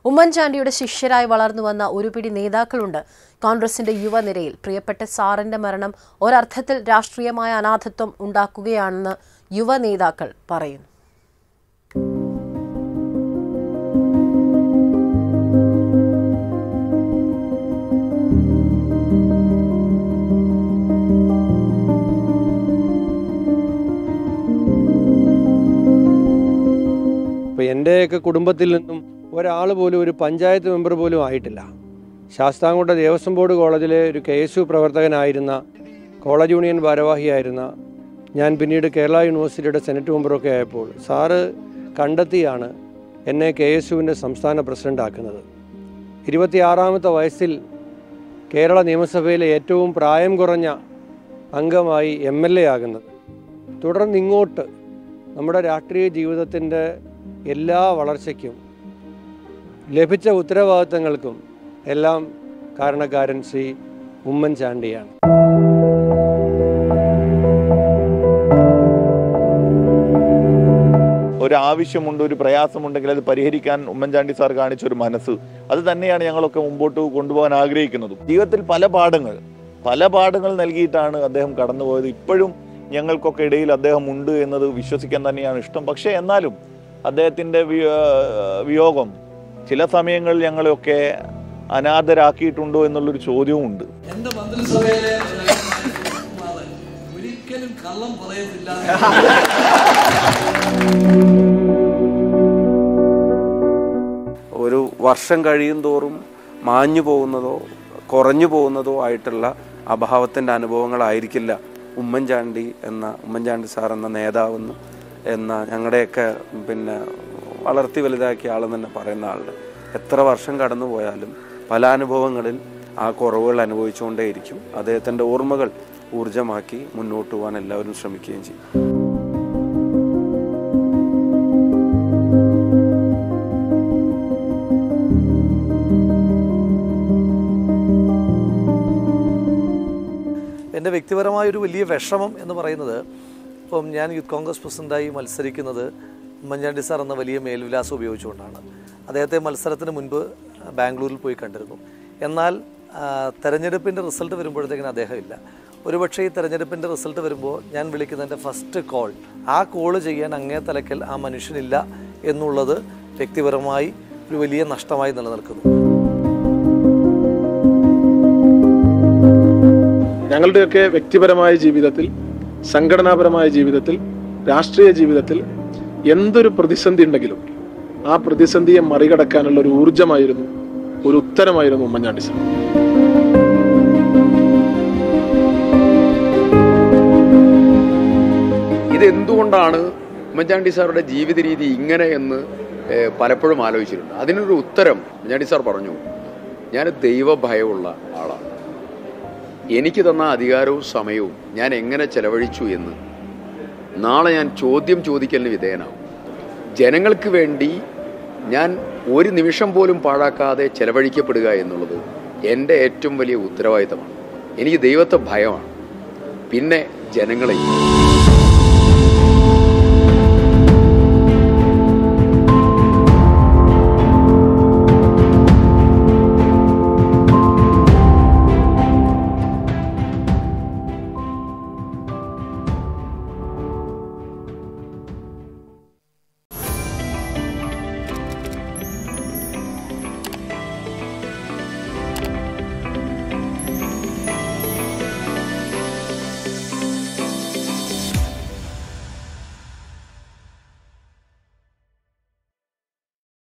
ഉമ്മൻചാണ്ടിയുടെ ശിഷ്യരായി വളർന്നു വന്ന ഒരു പിടി നേതാക്കളുണ്ട് കോൺഗ്രസിന്റെ യുവനിരയിൽ പ്രിയപ്പെട്ട സാറിന്റെ മരണം ഒരർത്ഥത്തിൽ രാഷ്ട്രീയമായ അനാഥത്വം ഉണ്ടാക്കുകയാണെന്ന് യുവ നേതാക്കൾ പറയുന്നു ഇപ്പോൾ എൻ്റെയൊക്കെ കുടുംബത്തിൽ നിന്നും ഒരാൾ പോലും ഒരു പഞ്ചായത്ത് മെമ്പർ പോലും ആയിട്ടില്ല ശാസ്താംകോട്ട ദേവസ്വം ബോർഡ് കോളേജിലെ ഒരു കെ എസ് യു പ്രവർത്തകനായിരുന്ന കോളേജ് യൂണിയൻ ഭാരവാഹിയായിരുന്ന ഞാൻ പിന്നീട് കേരള യൂണിവേഴ്സിറ്റിയുടെ സെനറ്റ് മെമ്പറൊക്കെ ആയപ്പോൾ സാറ് കണ്ടെത്തിയാണ് എന്നെ കെ എസ് യുവിൻ്റെ സംസ്ഥാന പ്രസിഡൻ്റാക്കുന്നത് ഇരുപത്തിയാറാമത്തെ വയസ്സിൽ കേരള നിയമസഭയിലെ ഏറ്റവും പ്രായം കുറഞ്ഞ അംഗമായി എം എൽ എ ആകുന്നത് തുടർന്ന് ഇങ്ങോട്ട് നമ്മുടെ രാഷ്ട്രീയ ജീവിതത്തിൻ്റെ എല്ലാ വളർച്ചയ്ക്കും ലഭിച്ച ഉത്തരവാദിത്തങ്ങൾക്കും എല്ലാം കാരണക്കാരൻ ശ്രീ ഉമ്മൻചാണ്ടിയാണ് ഒരു ആവശ്യമുണ്ട് ഒരു പ്രയാസമുണ്ടെങ്കിൽ അത് പരിഹരിക്കാൻ ഉമ്മൻചാണ്ടി സാർ കാണിച്ച ഒരു മനസ്സ് അത് തന്നെയാണ് ഞങ്ങളൊക്കെ മുമ്പോട്ട് കൊണ്ടുപോകാൻ ആഗ്രഹിക്കുന്നതും ജീവിതത്തിൽ പല പാഠങ്ങൾ പല പാഠങ്ങൾ നൽകിയിട്ടാണ് അദ്ദേഹം കടന്നുപോയത് ഇപ്പോഴും ഞങ്ങൾക്കൊക്കെ ഇടയിൽ അദ്ദേഹം ഉണ്ട് എന്നത് വിശ്വസിക്കാൻ തന്നെയാണ് ഇഷ്ടം പക്ഷേ എന്നാലും അദ്ദേഹത്തിൻ്റെ വിയോഗം ചില സമയങ്ങളിൽ ഞങ്ങളെയൊക്കെ അനാഥരാക്കിയിട്ടുണ്ടോ എന്നുള്ളൊരു ചോദ്യവും ഉണ്ട് എന്റെ മന്ത്രിസഭയിലെ കുമാരൻ ഒരിക്കലും കള്ളം പറയത്തില്ല ഒരു വർഷം കഴിയും തോറും മാഞ്ഞു പോകുന്നതോ കുറഞ്ഞു പോകുന്നതോ ആയിട്ടുള്ള അഭാവത്തിൻ്റെ അനുഭവങ്ങളായിരിക്കില്ല ഉമ്മൻചാണ്ടി എന്ന ഉമ്മൻചാണ്ടി സാർ എന്ന നേതാവെന്ന് എന്ന ഞങ്ങളുടെയൊക്കെ പിന്നെ വളർത്തി വലുതാക്കിയ ആളെന്ന് തന്നെ പറയുന്ന ആളുടെ എത്ര വർഷം കടന്നു പോയാലും പല അനുഭവങ്ങളിൽ ആ കുറവുകൾ അനുഭവിച്ചുകൊണ്ടേയിരിക്കും അദ്ദേഹത്തിൻ്റെ ഓർമ്മകൾ ഊർജമാക്കി മുന്നോട്ട് പോകാൻ എല്ലാവരും ശ്രമിക്കുകയും ചെയ്യും എൻ്റെ വ്യക്തിപരമായ ഒരു വലിയ വിഷമം എന്ന് പറയുന്നത് ഇപ്പം ഞാൻ യൂത്ത് കോൺഗ്രസ് പ്രസിഡൻ്റായി മത്സരിക്കുന്നത് ഉമ്മൻചാണ്ടി സാർ എന്ന വലിയ മേൽവിലാസം ഉപയോഗിച്ചുകൊണ്ടാണ് അദ്ദേഹത്തെ മത്സരത്തിന് മുൻപ് ബാംഗ്ലൂരിൽ പോയി കണ്ടിരുന്നു എന്നാൽ ആ, തെരഞ്ഞെടുപ്പിൻ്റെ റിസൾട്ട് വരുമ്പോഴത്തേക്കിന് അദ്ദേഹം ഇല്ല ഒരുപക്ഷെ ഈ തെരഞ്ഞെടുപ്പിൻ്റെ റിസൾട്ട് വരുമ്പോൾ ഞാൻ വിളിക്കുന്നതിൻ്റെ ഫസ്റ്റ് കോൾ ആ കോള് ചെയ്യാൻ അങ്ങേ തലക്കൽ ആ മനുഷ്യനില്ല എന്നുള്ളത് വ്യക്തിപരമായി ഒരു വലിയ നഷ്ടമായി നിലനിൽക്കുന്നു ഞങ്ങളുടെയൊക്കെ വ്യക്തിപരമായ ജീവിതത്തിൽ സംഘടനാപരമായ ജീവിതത്തിൽ രാഷ്ട്രീയ ജീവിതത്തിൽ എന്തൊരു പ്രതിസന്ധി ഉണ്ടെങ്കിലും ആ പ്രതിസന്ധിയെ മറികടക്കാനുള്ള ഒരു ഊർജമായിരുന്നു ഒരു ഉത്തരമായിരുന്നു ഉമ്മൻചാണ്ടി സാർ ഇതെന്തുകൊണ്ടാണ് ഉമ്മൻചാണ്ടി സാറുടെ ജീവിത രീതി ഇങ്ങനെ എന്ന് ഏഹ്, പലപ്പോഴും ആലോചിച്ചിട്ടുണ്ട് അതിനൊരു ഉത്തരം ഉമ്മൻചാണ്ടി സാർ പറഞ്ഞു ഞാൻ ദൈവഭയമുള്ള ആളാണ് എനിക്ക് തന്ന അധികാരവും സമയവും ഞാൻ എങ്ങനെ ചെലവഴിച്ചു എന്ന് നാളെ ഞാൻ ചോദ്യം ചോദിക്കലിന് വിധേയനാവും ജനങ്ങൾക്ക് വേണ്ടി ഞാൻ ഒരു നിമിഷം പോലും പാഴാക്കാതെ ചെലവഴിക്കപ്പെടുക എന്നുള്ളത് എൻ്റെ ഏറ്റവും വലിയ ഉത്തരവാദിത്തമാണ് എനിക്ക് ദൈവത്തെ ഭയമാണ് പിന്നെ ജനങ്ങളെയും